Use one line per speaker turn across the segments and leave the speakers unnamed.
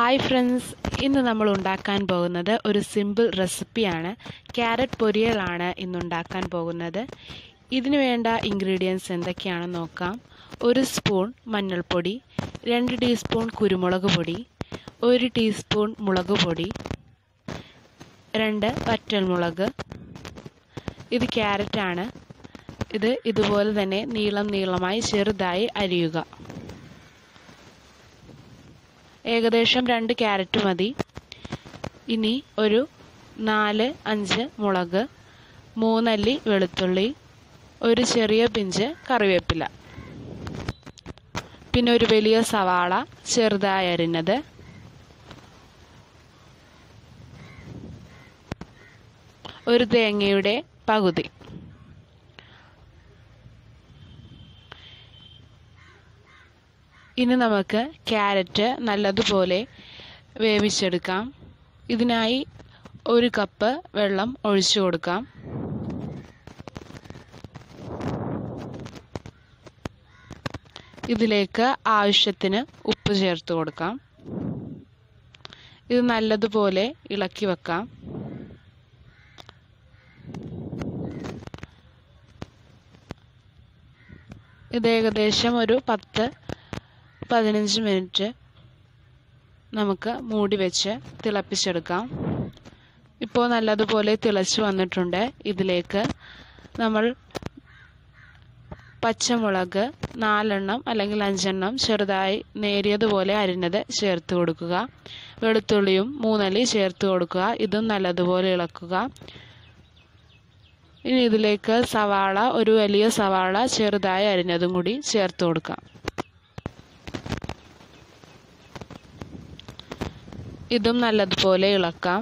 hi friends ഇന്ന് നമ്മൾ ഉണ്ടാക്കാൻ പോകുന്നത് ഒരു സിമ്പിൾ റെസിപ്പിയാണ് ക്യാരറ്റ് പൊരിയലാണ് ഇന്ന് ഉണ്ടാക്കാൻ പോകുന്നത് ഇതിന് വേണ്ട ഇൻഗ്രീഡിയൻസ് എന്തൊക്കെയാണെന്ന് നോക്കാം ഒരു സ്പൂൺ മഞ്ഞൾപ്പൊടി രണ്ട് ടീസ്പൂൺ കുരുമുളക് പൊടി ഒരു ടീസ്പൂൺ മുളക് പൊടി രണ്ട് വറ്റൽമുളക് ഇത് ക്യാരറ്റാണ് ഇത് ഇതുപോലെ തന്നെ നീളം നീളമായി ചെറുതായി അരിയുക ഏകദേശം രണ്ട് ക്യാരറ്റ് മതി ഇനി ഒരു നാല് അഞ്ച് മുളക് മൂന്നല്ലി വെളുത്തുള്ളി ഒരു ചെറിയ പിഞ്ച് കറിവേപ്പില പിന്നെ ഒരു വലിയ സവാള ചെറുതായി അരിഞ്ഞത് ഒരു തേങ്ങയുടെ പകുതി ഇനി നമുക്ക് ക്യാരറ്റ് നല്ലതുപോലെ വേവിച്ചെടുക്കാം ഇതിനായി ഒരു കപ്പ് വെള്ളം ഒഴിച്ചു കൊടുക്കാം ഇതിലേക്ക് ആവശ്യത്തിന് ഉപ്പ് ചേർത്ത് കൊടുക്കാം ഇത് നല്ലതുപോലെ ഇളക്കി വെക്കാം ഇത് ഏകദേശം ഒരു പത്ത് പതിനഞ്ച് മിനിറ്റ് നമുക്ക് മൂടി വെച്ച് തിളപ്പിച്ചെടുക്കാം ഇപ്പോൾ നല്ലതുപോലെ തിളച്ച് വന്നിട്ടുണ്ട് ഇതിലേക്ക് നമ്മൾ പച്ചമുളക് നാലെണ്ണം അല്ലെങ്കിൽ അഞ്ചെണ്ണം ചെറുതായി നേരിയതുപോലെ അരിഞ്ഞത് ചേർത്ത് കൊടുക്കുക വെളുത്തുള്ളിയും മൂന്നല്ലി ചേർത്ത് കൊടുക്കുക ഇതും നല്ലതുപോലെ ഇളക്കുക ഇനി ഇതിലേക്ക് സവാള ഒരു വലിയ സവാള ചെറുതായി അരിഞ്ഞതും കൂടി ചേർത്ത് കൊടുക്കാം ഇതും നല്ലതുപോലെ ഇളക്കാം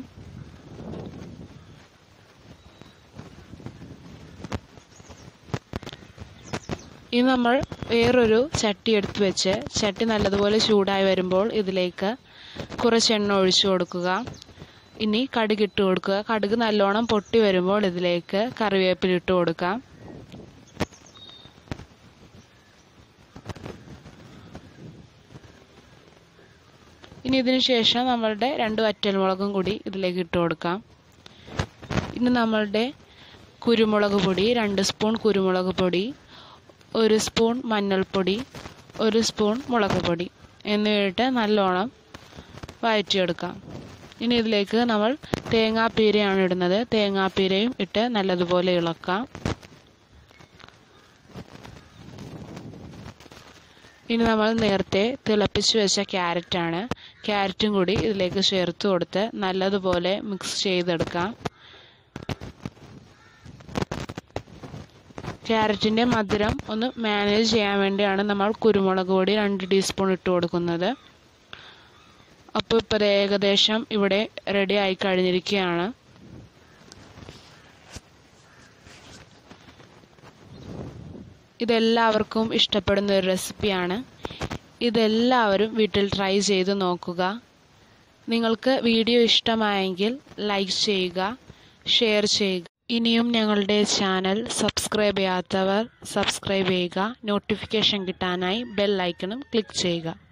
ഇനി നമ്മൾ വേറൊരു ചട്ടി എടുത്ത് വെച്ച് ചട്ടി നല്ലതുപോലെ ചൂടായി വരുമ്പോൾ ഇതിലേക്ക് കുറച്ച് എണ്ണ ഒഴിച്ചു കൊടുക്കുക ഇനി കടുക് ഇട്ട് കൊടുക്കുക കടുക് നല്ലോണം പൊട്ടി വരുമ്പോൾ ഇതിലേക്ക് കറിവേപ്പില ഇട്ട് കൊടുക്കാം ഇനി ഇതിന് ശേഷം നമ്മളുടെ രണ്ട് വറ്റൽമുളകും കൂടി ഇതിലേക്ക് ഇട്ട് കൊടുക്കാം ഇനി നമ്മളുടെ കുരുമുളക് പൊടി രണ്ട് സ്പൂൺ കുരുമുളക് പൊടി ഒരു സ്പൂൺ മഞ്ഞൾപ്പൊടി ഒരു സ്പൂൺ മുളക് പൊടി എന്നിവയിട്ട് നല്ലോണം വഴറ്റിയെടുക്കാം ഇനി ഇതിലേക്ക് നമ്മൾ തേങ്ങാപ്പീരയാണ് ഇടുന്നത് തേങ്ങാപ്പീരയും ഇട്ട് നല്ലതുപോലെ ഇളക്കാം ഇനി നമ്മൾ നേരത്തെ തിളപ്പിച്ച് വെച്ച ക്യാരറ്റാണ് ക്യാരറ്റും കൂടി ഇതിലേക്ക് ചേർത്ത് കൊടുത്ത് നല്ലതുപോലെ മിക്സ് ചെയ്തെടുക്കാം ക്യാരറ്റിൻ്റെ മധുരം ഒന്ന് മാനേജ് ചെയ്യാൻ വേണ്ടിയാണ് നമ്മൾ കുരുമുളക് പൊടി രണ്ട് ടീസ്പൂൺ ഇട്ട് കൊടുക്കുന്നത് അപ്പോൾ ഇപ്പോൾ ഏകദേശം ഇവിടെ റെഡി ആയി കഴിഞ്ഞിരിക്കുകയാണ് ഇതെല്ലാവർക്കും ഇഷ്ടപ്പെടുന്ന ഒരു റെസിപ്പിയാണ് ഇതെല്ലാവരും വീട്ടിൽ ട്രൈ ചെയ്ത് നോക്കുക നിങ്ങൾക്ക് വീഡിയോ ഇഷ്ടമായെങ്കിൽ ലൈക്ക് ചെയ്യുക ഷെയർ ചെയ്യുക ഇനിയും ഞങ്ങളുടെ ചാനൽ സബ്സ്ക്രൈബ് ചെയ്യാത്തവർ സബ്സ്ക്രൈബ് ചെയ്യുക നോട്ടിഫിക്കേഷൻ കിട്ടാനായി ബെൽ ഐക്കണും ക്ലിക്ക് ചെയ്യുക